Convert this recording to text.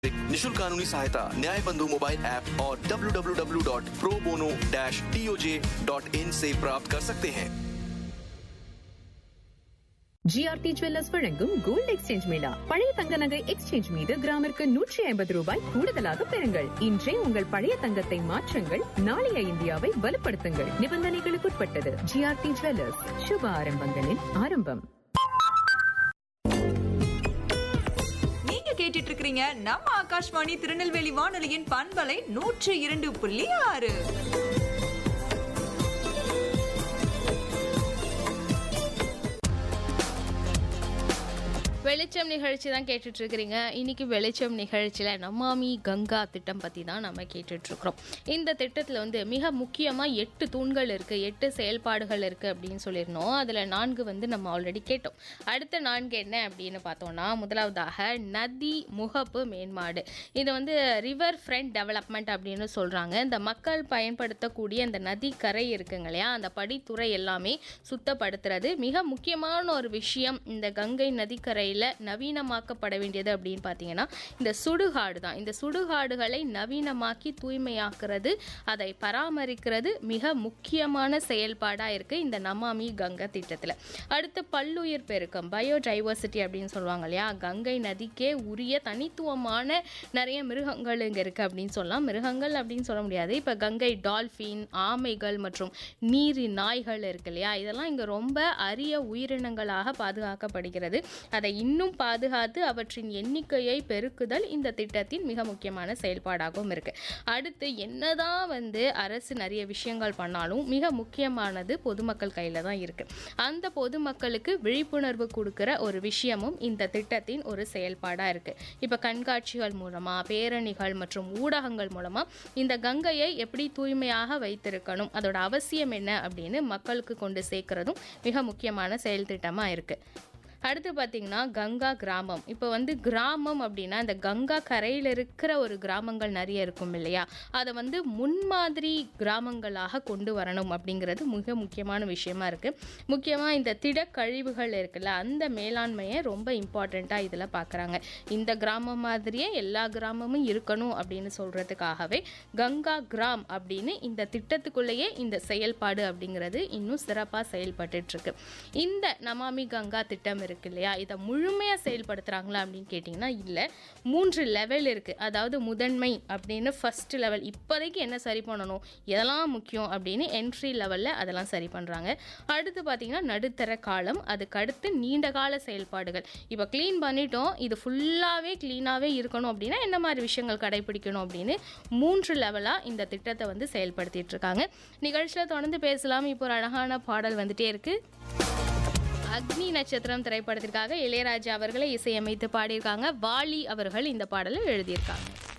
निशुल्क कानूनी सहायता न्याय बंधु मोबाइल ऐप और www.probono-toj.in से प्राप्त कर सकते हैं ஜிஆர்டி ஜுவல்லர்ஸ் வழங்கும் கோல்ட் எக்ஸ்சேஞ்ச் மேளா பழைய தங்க நகை எக்ஸ்சேஞ்ச் மீது கிராமிற்கு நூற்றி ஐம்பது ரூபாய் கூடுதலாக பெறுங்கள் இன்றே உங்கள் பழைய தங்கத்தை மாற்றுங்கள் நாளைய இந்தியாவை வலுப்படுத்துங்கள் நிபந்தனைகளுக்குட்பட்டது ஜிஆர்டி ஜுவல்லர்ஸ் சுப ஆரம்பங்களின் ஆரம்பம் நீங்க கேட்டுட்டு இருக்கிறீங்க நம்ம ஆகாஷ்வாணி திருநெல்வேலி வானொலியின் பண்பலை நூற்று இரண்டு புள்ளி ஆறு வெளிச்சம் நிகழ்ச்சி தான் கேட்டுட்டு இருக்கிறீங்க இன்னைக்கு வெளிச்சம் நிகழ்ச்சியில் நமாமி கங்கா திட்டம் பற்றி தான் நம்ம கேட்டுட்டு இருக்கிறோம் இந்த திட்டத்தில் வந்து மிக முக்கியமாக எட்டு தூண்கள் இருக்குது எட்டு செயல்பாடுகள் இருக்குது அப்படின்னு சொல்லியிருந்தோம் அதில் நான்கு வந்து நம்ம ஆல்ரெடி கேட்டோம் அடுத்த நான்கு என்ன அப்படின்னு பார்த்தோம்னா முதலாவதாக நதி முகப்பு மேம்பாடு இது வந்து ரிவர் ஃப்ரண்ட் டெவலப்மெண்ட் அப்படின்னு சொல்கிறாங்க இந்த மக்கள் பயன்படுத்தக்கூடிய இந்த நதி கரை இருக்குங்க இல்லையா அந்த படித்துறை எல்லாமே சுத்தப்படுத்துறது மிக முக்கியமான ஒரு விஷயம் இந்த கங்கை நதிக்கரையில் நவீனமாக்கப்பட வேண்டியது அப்படின்னு பார்த்தீங்கன்னா இந்த சுடுகாடு தான் இந்த சுடுகாடுகளை நவீனமாக்கி தூய்மையாக்குறது அதை பராமரிக்கிறது மிக முக்கியமான செயல்பாடாக இருக்குது இந்த நமாமி கங்கா திட்டத்தில் அடுத்து பல்லுயிர் பெருக்கம் பயோடைவர்சிட்டி அப்படின்னு சொல்லுவாங்க இல்லையா கங்கை நதிக்கே உரிய தனித்துவமான நிறைய மிருகங்கள் இங்கே இருக்குது அப்படின்னு சொல்லலாம் மிருகங்கள் அப்படின்னு சொல்ல முடியாது இப்போ கங்கை டால்ஃபின் ஆமைகள் மற்றும் நீரி நாய்கள் இருக்கு இல்லையா இதெல்லாம் இங்கே ரொம்ப அரிய உயிரினங்களாக பாதுகாக்கப்படுகிறது அதை இன்னும் பாதுகாத்து அவற்றின் எண்ணிக்கையை பெருக்குதல் இந்த திட்டத்தின் மிக முக்கியமான செயல்பாடாகவும் இருக்கு அடுத்து என்னதான் வந்து அரசு நிறைய விஷயங்கள் பண்ணாலும் மிக முக்கியமானது பொதுமக்கள் கையில் தான் இருக்கு அந்த பொதுமக்களுக்கு விழிப்புணர்வு கொடுக்கிற ஒரு விஷயமும் இந்த திட்டத்தின் ஒரு செயல்பாடாக இருக்கு இப்போ கண்காட்சிகள் மூலமா பேரணிகள் மற்றும் ஊடகங்கள் மூலமா இந்த கங்கையை எப்படி தூய்மையாக வைத்திருக்கணும் அதோட அவசியம் என்ன அப்படின்னு மக்களுக்கு கொண்டு சேர்க்கிறதும் மிக முக்கியமான செயல் திட்டமாக இருக்கு அடுத்து பார்த்தீங்கன்னா கங்கா கிராமம் இப்போ வந்து கிராமம் அப்படின்னா இந்த கங்கா கரையில் இருக்கிற ஒரு கிராமங்கள் நிறைய இருக்கும் இல்லையா அதை வந்து முன்மாதிரி கிராமங்களாக கொண்டு வரணும் அப்படிங்கிறது மிக முக்கியமான விஷயமா இருக்குது முக்கியமாக இந்த திடக்கழிவுகள் இருக்குல்ல அந்த மேலாண்மையை ரொம்ப இம்பார்ட்டண்ட்டாக இதில் பார்க்குறாங்க இந்த கிராமம் மாதிரியே எல்லா கிராமமும் இருக்கணும் அப்படின்னு சொல்கிறதுக்காகவே கங்கா கிராம் அப்படின்னு இந்த திட்டத்துக்குள்ளேயே இந்த செயல்பாடு அப்படிங்கிறது இன்னும் சிறப்பாக செயல்பட்டுட்டு இருக்கு இந்த நமாமி கங்கா திட்டம் இருக்கு இல்லையா இதை முழுமையாக செயல்படுத்துகிறாங்களா அப்படின்னு கேட்டிங்கன்னா இல்லை மூன்று லெவல் இருக்குது அதாவது முதன்மை அப்படின்னு ஃபர்ஸ்ட் லெவல் இப்போதைக்கு என்ன சரி பண்ணணும் எதெல்லாம் முக்கியம் அப்படின்னு என்ட்ரி லெவலில் அதெல்லாம் சரி பண்ணுறாங்க அடுத்து பார்த்தீங்கன்னா நடுத்தர காலம் அதுக்கு அடுத்து நீண்ட கால செயல்பாடுகள் இப்போ க்ளீன் பண்ணிட்டோம் இது ஃபுல்லாகவே க்ளீனாகவே இருக்கணும் அப்படின்னா என்ன மாதிரி விஷயங்கள் கடைபிடிக்கணும் அப்படின்னு மூன்று லெவலாக இந்த திட்டத்தை வந்து செயல்படுத்திட்டு இருக்காங்க நிகழ்ச்சியில் தொடர்ந்து பேசலாம் இப்போ ஒரு அழகான பாடல் வந்துட்டே இருக்கு அக்னி நட்சத்திரம் திரைப்படத்திற்காக இளையராஜா அவர்களை இசையமைத்து பாடியிருக்காங்க வாலி அவர்கள் இந்த பாடலை எழுதியிருக்காங்க